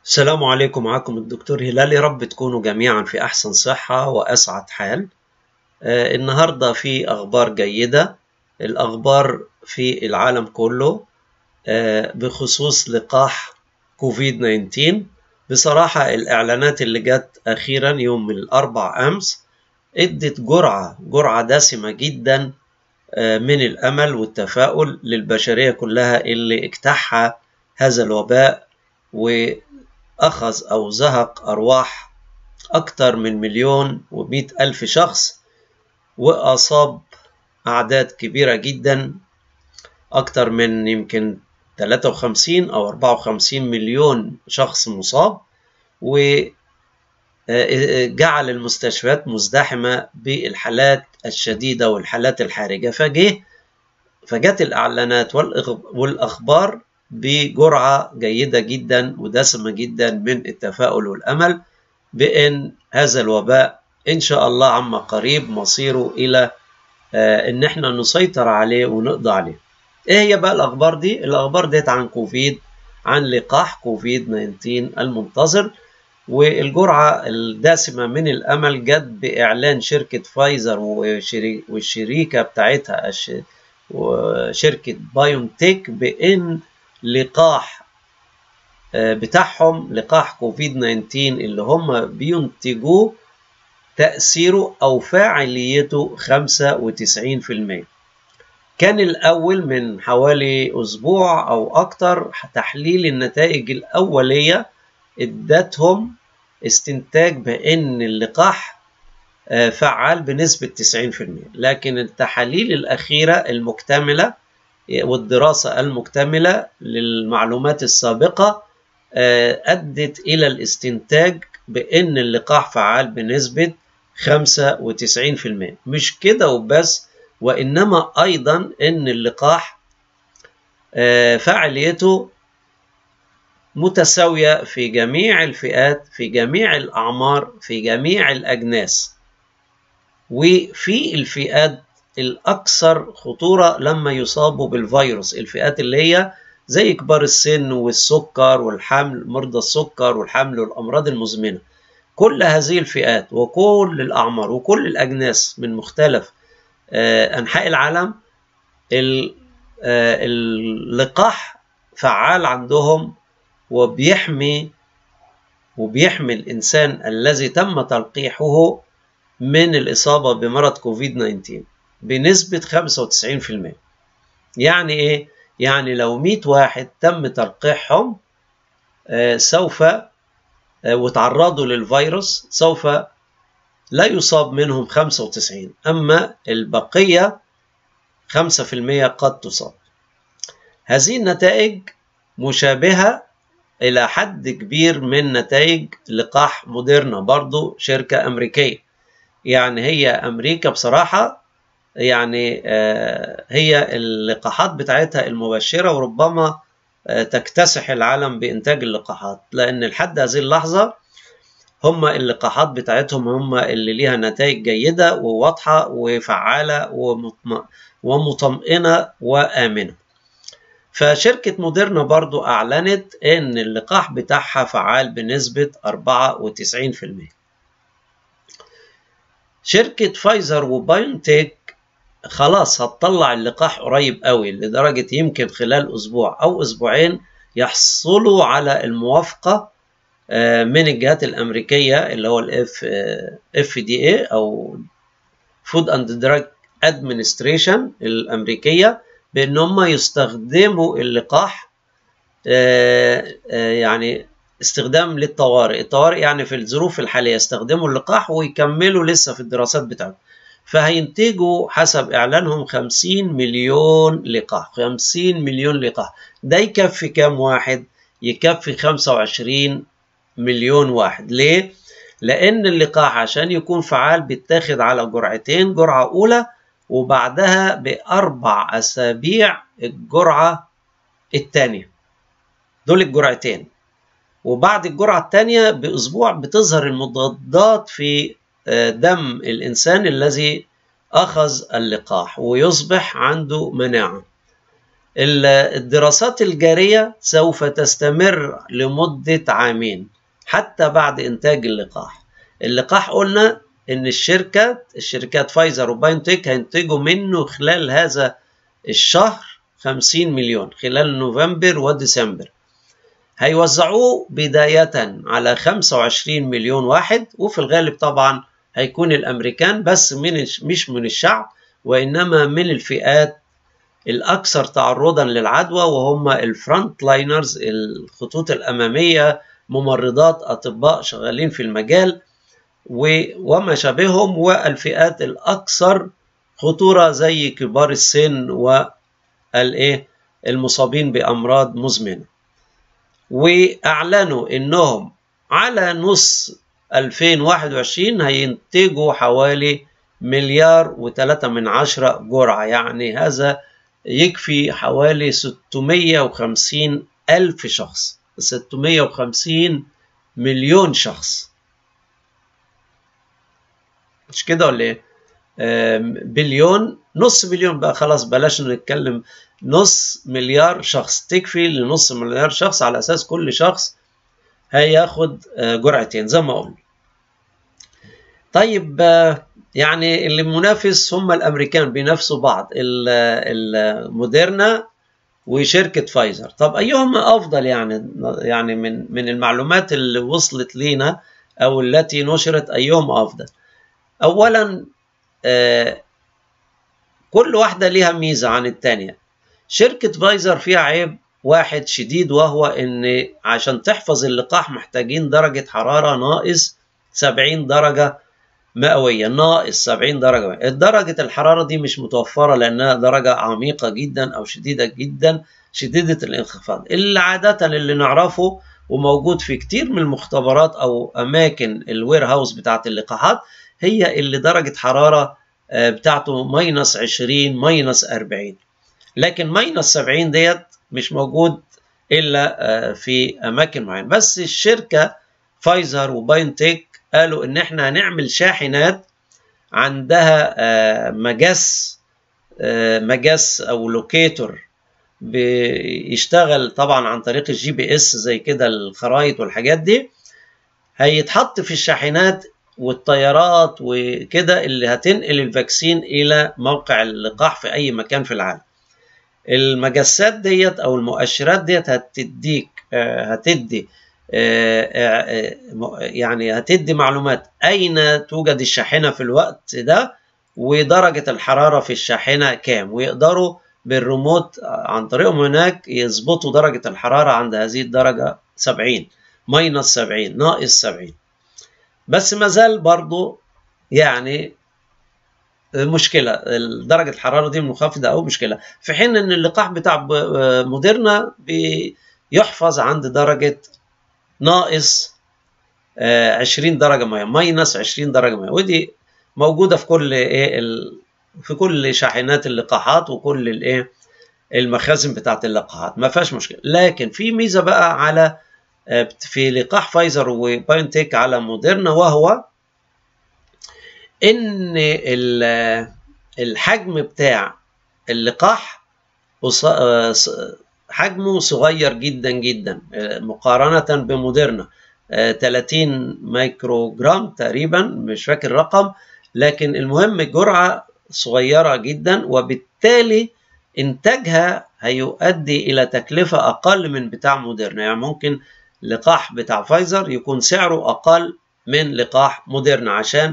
السلام عليكم معكم الدكتور هلال يا رب تكونوا جميعا في أحسن صحة وأسعد حال آه النهاردة في أخبار جيدة الأخبار في العالم كله آه بخصوص لقاح كوفيد 19 بصراحة الإعلانات اللي جت أخيرا يوم الأربع أمس ادت جرعة جرعة دسمة جدا آه من الأمل والتفاؤل للبشرية كلها اللي اجتاحها هذا الوباء و أخذ أو زهق أرواح أكثر من مليون ومئة ألف شخص وأصاب أعداد كبيرة جدا أكثر من يمكن 53 أو 54 مليون شخص مصاب وجعل المستشفيات مزدحمة بالحالات الشديدة والحالات الحرجة فجه فجت الإعلانات والأخبار بجرعة جيدة جدا ودسمة جدا من التفاؤل والأمل بأن هذا الوباء إن شاء الله عما قريب مصيره إلى إن احنا نسيطر عليه ونقضي عليه. إيه هي بقى الأخبار دي؟ الأخبار ديت عن كوفيد عن لقاح كوفيد 19 المنتظر والجرعة الدسمة من الأمل جت بإعلان شركة فايزر والشريكة بتاعتها وشركة بايونتيك بأن لقاح بتاعهم لقاح كوفيد 19 اللي هم بينتجوه تأثيره أو فاعليته 95% كان الأول من حوالي أسبوع أو أكتر تحليل النتائج الأولية ادتهم استنتاج بأن اللقاح فعال بنسبة 90% لكن التحاليل الأخيرة المكتملة والدراسة المكتملة للمعلومات السابقة أدت إلى الاستنتاج بأن اللقاح فعال بنسبة 95% مش كده وبس وإنما أيضا أن اللقاح فعاليته متساوية في جميع الفئات في جميع الأعمار في جميع الأجناس وفي الفئات الأكثر خطورة لما يصابوا بالفيروس الفئات اللي هي زي كبار السن والسكر والحمل مرضى السكر والحمل والأمراض المزمنة كل هذه الفئات وكل الأعمار وكل الأجناس من مختلف أنحاء العالم اللقاح فعال عندهم وبيحمي وبيحمي الإنسان الذي تم تلقيحه من الإصابة بمرض كوفيد 19 بنسبة 95% يعني إيه؟ يعني لو 100 واحد تم تلقيحهم آه سوف آه وتعرضوا للفيروس سوف لا يصاب منهم 95 أما البقية 5% قد تصاب هذه النتائج مشابهة إلى حد كبير من نتائج لقاح موديرنا برضو شركة أمريكية يعني هي أمريكا بصراحة يعني هي اللقاحات بتاعتها المبشرة وربما تكتسح العالم بإنتاج اللقاحات لأن لحد هذه اللحظة هم اللقاحات بتاعتهم هم اللي ليها نتائج جيدة وواضحة وفعالة ومطمئنة وآمنة فشركة موديرنا برضو أعلنت أن اللقاح بتاعها فعال بنسبة 94% شركة فايزر وبايونتيك خلاص هتطلع اللقاح قريب قوي لدرجة يمكن خلال أسبوع أو أسبوعين يحصلوا على الموافقة من الجهات الأمريكية اللي هو الاف اف دي اي أو فود اند دراج ادمنستريشن الأمريكية بأن هم يستخدموا اللقاح يعني استخدام للطوارئ الطوارئ يعني في الظروف الحالية يستخدموا اللقاح ويكملوا لسه في الدراسات بتاعتهم فهينتجوا حسب إعلانهم 50 مليون لقاح 50 مليون لقاح ده يكفي كام واحد؟ يكفي 25 مليون واحد ليه؟ لأن اللقاح عشان يكون فعال بيتاخد على جرعتين جرعة أولى وبعدها بأربع أسابيع الجرعة الثانية دول الجرعتين وبعد الجرعة الثانية بأسبوع بتظهر المضادات في دم الإنسان الذي أخذ اللقاح ويصبح عنده مناعة الدراسات الجارية سوف تستمر لمدة عامين حتى بعد إنتاج اللقاح اللقاح قلنا إن الشركة الشركات فايزر وباينتك هينتجوا منه خلال هذا الشهر 50 مليون خلال نوفمبر وديسمبر هيوزعوه بداية على 25 مليون واحد وفي الغالب طبعا هيكون الأمريكان بس من مش من الشعب وإنما من الفئات الأكثر تعرضا للعدوى وهم الفرونت لاينرز الخطوط الأمامية ممرضات أطباء شغالين في المجال وما شابههم والفئات الأكثر خطورة زي كبار السن والايه المصابين بأمراض مزمنة وأعلنوا إنهم على نص 2021 هينتجوا حوالي مليار وثلاثة من عشرة جرعة يعني هذا يكفي حوالي 650 ألف شخص 650 مليون شخص مش كده ولا ايه؟ بليون نص بليون بقى خلاص بلاش نتكلم نص مليار شخص تكفي لنص مليار شخص على اساس كل شخص هياخد جرعتين زي ما قلنا طيب يعني اللي منافس هم الامريكان بينافسوا بعض الموديرنا وشركه فايزر طب ايهما افضل يعني يعني من من المعلومات اللي وصلت لينا او التي نشرت ايهم افضل اولا آه كل واحده ليها ميزه عن الثانيه شركه فايزر فيها عيب واحد شديد وهو ان عشان تحفظ اللقاح محتاجين درجه حراره ناقص 70 درجه مئويه ناقص 70 درجه مئوية. درجه الحراره دي مش متوفره لانها درجه عميقه جدا او شديده جدا شديده الانخفاض اللي عاده اللي نعرفه وموجود في كتير من المختبرات او اماكن الوير هاوس بتاعت اللقاحات هي اللي درجه حراره بتاعته ماينس 20 ماينس 40 لكن ماينس 70 ديت مش موجود الا في اماكن معينه بس الشركه فايزر وباينتك قالوا ان احنا هنعمل شاحنات عندها مجس مجس او لوكيتور بيشتغل طبعا عن طريق الجي بي اس زي كده الخرايط والحاجات دي هيتحط في الشاحنات والطيارات وكده اللي هتنقل الفاكسين الى موقع اللقاح في اي مكان في العالم المجسات ديت او المؤشرات ديت هتديك هتدي يعني هتدي معلومات اين توجد الشاحنه في الوقت ده ودرجه الحراره في الشاحنه كام ويقدروا بالريموت عن طريقهم هناك يظبطوا درجه الحراره عند هذه الدرجه 70 ماينس 70 ناقص 70 بس ما زال برضو يعني مشكلة درجة الحرارة دي منخفضة أو مشكلة في حين أن اللقاح بتاع موديرنا بيحفظ عند درجة ناقص 20 درجة مية ماينس 20 درجة مية ودي موجودة في كل إيه في كل شاحنات اللقاحات وكل الإيه المخازن بتاعت اللقاحات ما فيهاش مشكلة لكن في ميزة بقى على في لقاح فايزر وبايونتيك على موديرنا وهو ان الحجم بتاع اللقاح حجمه صغير جدا جدا مقارنة بموديرنا 30 مايكرو جرام تقريبا مش فاكر الرقم لكن المهم الجرعة صغيرة جدا وبالتالي إنتاجها هيؤدي إلى تكلفة أقل من بتاع موديرنا يعني ممكن لقاح بتاع فايزر يكون سعره أقل من لقاح موديرنا عشان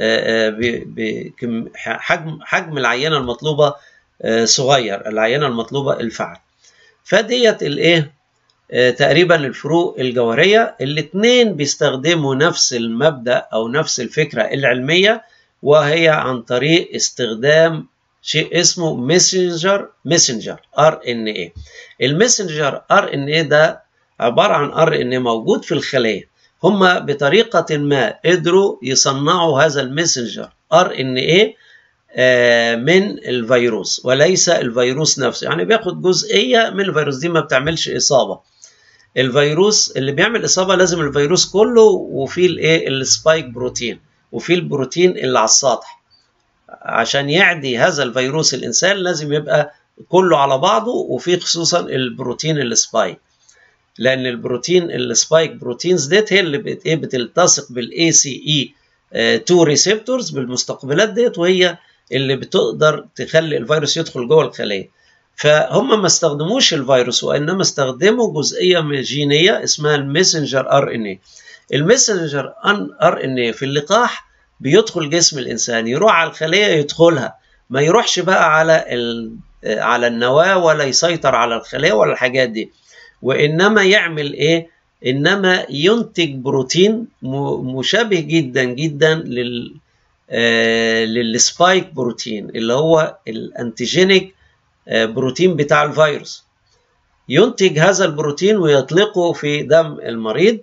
حجم حجم العينة المطلوبة صغير العينة المطلوبة الفعل فديت الايه تقريبا الفروق الجوهرية الاثنين بيستخدموا نفس المبدأ أو نفس الفكرة العلمية وهي عن طريق استخدام شيء اسمه ميسنجر ميسنجر ار ان اي الميسنجر ار ان اي ده عباره عن ار ان موجود في الخليه هم بطريقه ما قدروا يصنعوا هذا الميسنجر ار ان اي من الفيروس وليس الفيروس نفسه يعني بياخد جزئيه من الفيروس دي ما بتعملش اصابه الفيروس اللي بيعمل اصابه لازم الفيروس كله وفيه الايه السبايك بروتين وفيه البروتين اللي على السطح عشان يعدي هذا الفيروس الانسان لازم يبقى كله على بعضه وفي خصوصا البروتين السبايك لان البروتين السبايك بروتينز ديت هي اللي بت ايه بتلتصق بالاي سي اي 2 ريسبتورز بالمستقبلات ديت وهي اللي بتقدر تخلي الفيروس يدخل جوه الخليه فهم ما استخدموش الفيروس وانما استخدموا جزئيه جينيه اسمها الميسنجر ار ان اي الميسنجر ار ان اي في اللقاح بيدخل جسم الانسان يروح على الخليه يدخلها ما يروحش بقى على على النواه ولا يسيطر على الخليه ولا الحاجات دي وانما يعمل ايه انما ينتج بروتين مشابه جدا جدا لل للسبايك بروتين اللي هو الانتيجينيك بروتين بتاع الفيروس ينتج هذا البروتين ويطلقه في دم المريض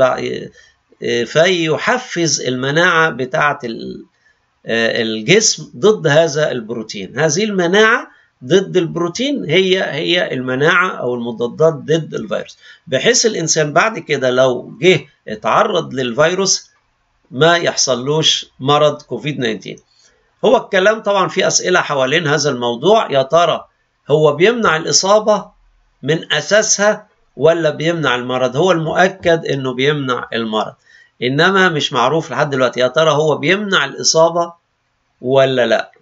فيحفز المناعة بتاعة الجسم ضد هذا البروتين هذه المناعة ضد البروتين هي هي المناعة أو المضادات ضد الفيروس بحيث الإنسان بعد كده لو جه اتعرض للفيروس ما يحصلوش مرض كوفيد 19 هو الكلام طبعا في أسئلة حوالين هذا الموضوع يا ترى هو بيمنع الإصابة من أساسها ولا بيمنع المرض هو المؤكد انه بيمنع المرض انما مش معروف لحد دلوقتي يا ترى هو بيمنع الاصابه ولا لا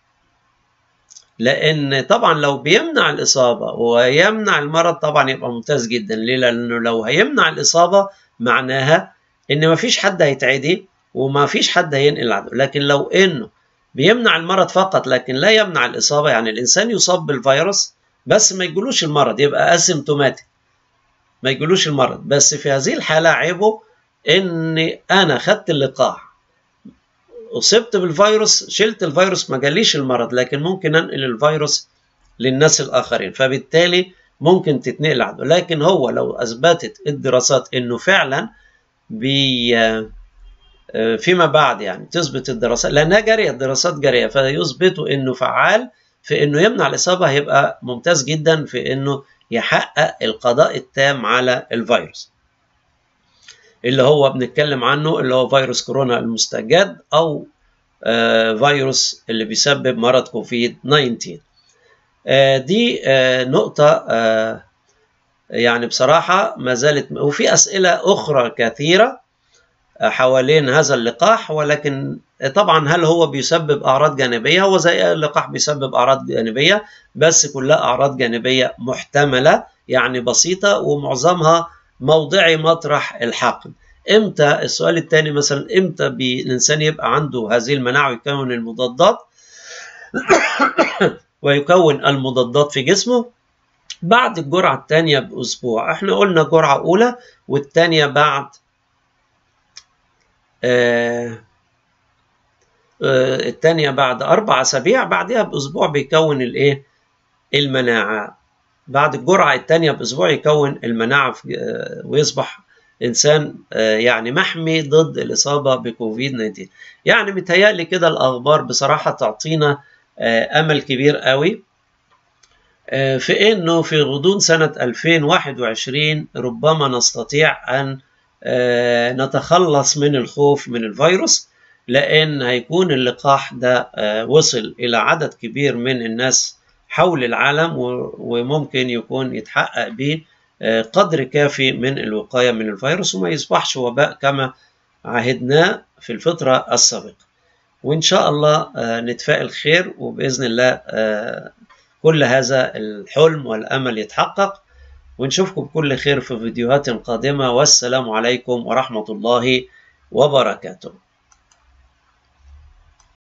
لان طبعا لو بيمنع الاصابه ويمنع المرض طبعا يبقى ممتاز جدا ليه لانه لو هيمنع الاصابه معناها ان مفيش حد هيتعدي ومفيش حد هينقل العدو لكن لو انه بيمنع المرض فقط لكن لا يمنع الاصابه يعني الانسان يصاب بالفيروس بس ما يجيلوش المرض يبقى اسيمتوماتيك ما يجيلوش المرض بس في هذه الحالة عيبه ان انا خدت اللقاح اصبت بالفيروس شلت الفيروس ما جاليش المرض لكن ممكن انقل الفيروس للناس الاخرين فبالتالي ممكن تتنقل عنده لكن هو لو اثبتت الدراسات انه فعلا بي فيما بعد يعني تثبت الدراسات لانها جاريه الدراسات جاريه فيثبتوا انه فعال في انه يمنع الاصابه هيبقى ممتاز جدا في انه يحقق القضاء التام على الفيروس اللي هو بنتكلم عنه اللي هو فيروس كورونا المستجد او آه فيروس اللي بيسبب مرض كوفيد 19 آه دي آه نقطة يعني بصراحة ما زالت وفي أسئلة أخرى كثيرة حوالين هذا اللقاح ولكن طبعا هل هو بيسبب أعراض جانبية هو زي اللقاح بيسبب أعراض جانبية بس كلها أعراض جانبية محتملة يعني بسيطة ومعظمها موضعي مطرح الحقن امتى السؤال الثاني مثلا امتى الانسان يبقى عنده هذه المناعه ويكون المضادات ويكون المضادات في جسمه بعد الجرعه الثانيه باسبوع احنا قلنا جرعه اولى والثانيه بعد آه آه الثانيه بعد اربع اسابيع بعدها باسبوع بيكون الايه المناعه بعد الجرعه الثانيه باسبوع يكون المناعه ويصبح انسان يعني محمي ضد الاصابه بكوفيد 19 يعني متهيألي كده الاخبار بصراحه تعطينا امل كبير قوي في انه في غضون سنه 2021 ربما نستطيع ان نتخلص من الخوف من الفيروس لان هيكون اللقاح ده وصل الى عدد كبير من الناس حول العالم وممكن يكون يتحقق به قدر كافي من الوقاية من الفيروس وما يصبحش وباء كما عهدناه في الفترة السابقة وإن شاء الله نتفائل خير وبإذن الله كل هذا الحلم والأمل يتحقق ونشوفكم بكل خير في فيديوهات قادمة والسلام عليكم ورحمة الله وبركاته